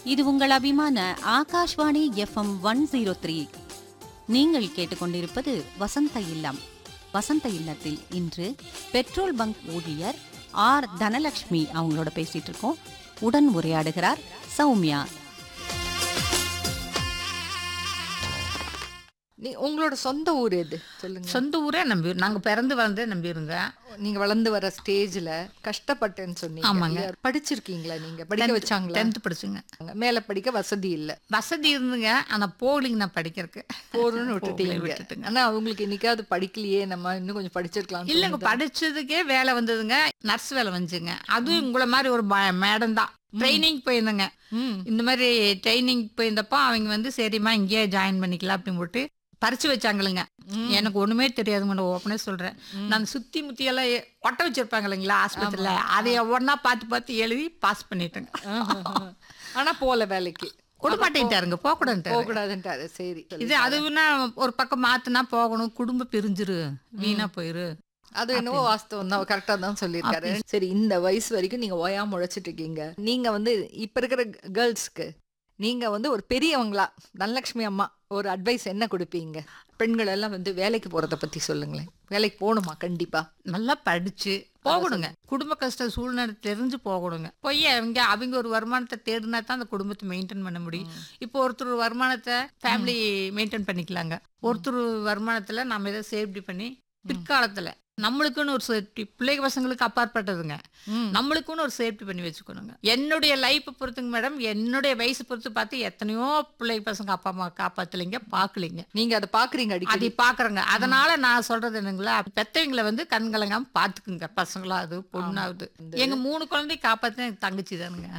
இது உங்கள் அபிமான Akashvani FM one zero three நீங்கள் கேட்டுக்கொண்டிருப்பது வசந்த இல்லம் வசந்த இல்லத்தில் இன்று பெட்ரோல் பங்க் ஊழியர் ஆர் தனலட்சுமி அவங்களோட பேசிட்டு இருக்கோம் உடன் உரையாடுகிறார் சௌமியா நீ உங்களோட சொந்த ஊர் எது சொல்லுங்க சொந்த ஊரே நம்பி நாங்க பிறந்து வளர்ந்தே நம்பிருங்க நீங்க வளர்ந்து வர ஸ்டேஜ்ல கஷ்டப்பட்டேன்னு சொன்னீங்க ஆமாங்க. இல்லையா? படிச்சிருக்கீங்களா நீங்க படிக்க வச்சாங்களா டென்த் படிச்சுங்க மேல படிக்க வசதி இல்ல வசதி இருந்துங்க ஆனா போலிங்க நான் படிக்கிறதுக்கு போறோம்னு போகலை, விட்டுட்டீங்க விட்டுட்டுங்க. ஆனா அவங்களுக்கு இன்னைக்காவது படிக்கலையே நம்ம இன்னும் கொஞ்சம் படிச்சிருக்கலாம் இல்லைங்க படிச்சதுக்கே வேலை வந்ததுங்க நர்ஸ் வேலை வந்துச்சுங்க அதுவும் உங்களை மாதிரி ஒரு மேடம் தான் ட்ரைனிங் போயிருந்தேங்க ம் இந்த மாதிரி ட்ரைனிங் போயிருந்தப்போ அவங்க வந்து சரிம்மா இங்கேயே ஜாயின் பண்ணிக்கலாம் அப்படின்னு போட்டு பறிச்சு வச்சாங்களுங்க எனக்கு ஒண்ணுமே தெரியாதுங்க ஓப்பனே சொல்றேன் நான் சுத்தி முத்தி எல்லாம் எ- ஒட்ட வச்சிருப்பாங்க இல்லைங்களா ஆஸ்பத்திரியில அதை ஒவ்வொன்னா பார்த்து பார்த்து எழுதி பாஸ் பண்ணிட்டேங்க ஆனா போல வேலைக்கு கொடுப்பாட்டிட்டாருங்க போக கூடாது போக கூடாதுன்ட்டாரு சரி இது அதுனா ஒரு பக்கம் மாத்துனா போகணும் குடும்பம் பிரிஞ்சிரு வீணா போயிரு அது என்னவோ வாஸ்தவம் தான் கரெக்டா தான் சொல்லியிருக்காரு சரி இந்த வயசு வரைக்கும் நீங்க ஓயாம உழைச்சிட்டு இருக்கீங்க நீங்க வந்து இப்ப இருக்கிற கேர்ள்ஸ்க்கு நீங்க வந்து ஒரு பெரியவங்களா தனலட்சுமி அம்மா ஒரு அட்வைஸ் என்ன கொடுப்பீங்க பெண்கள் எல்லாம் வந்து வேலைக்கு போறத பத்தி சொல்லுங்களேன் வேலைக்கு போகணுமா கண்டிப்பா நல்லா படிச்சு போகணுங்க குடும்ப கஷ்ட சூழ்நிலை தெரிஞ்சு போகணுங்க போய் அவங்க அவங்க ஒரு வருமானத்தை தேடினா தான் அந்த குடும்பத்தை மெயின்டைன் பண்ண முடியும் இப்போ ஒருத்தர் வருமானத்தை ஃபேமிலி மெயின்டைன் பண்ணிக்கலாங்க ஒருத்தர் வருமானத்துல நம்ம இதை சேஃப்டி பண்ணி பிற்காலத்துல நம்மளுக்குன்னு ஒரு சேஃப்டி பிள்ளைங்க பசங்களுக்கு அப்பாற்பட்டதுங்க ம். நம்மளுக்குன்னு ஒரு சேஃப்டி பண்ணி வச்சுக்கணுங்க என்னுடைய லைஃப்பை பொறுத்துங்க மேடம் என்னுடைய வயசு பொறுத்து பார்த்து எத்தனையோ பிள்ளை பசங்க அப்பா அம்மா காப்பாத்தலைங்க பார்க்கலைங்க நீங்க அதை பாக்குறீங்க அதை அடிக்கடி பாக்குறேங்க அதனால நான் சொல்றது என்னங்களா பெத்தவங்களை வந்து கண்கலங்காம பாத்துக்குங்க பசங்களாவது பொண்ணாவது எங்க மூணு குழந்தை காப்பாத்தின எனக்கு தங்கச்சி தானுங்க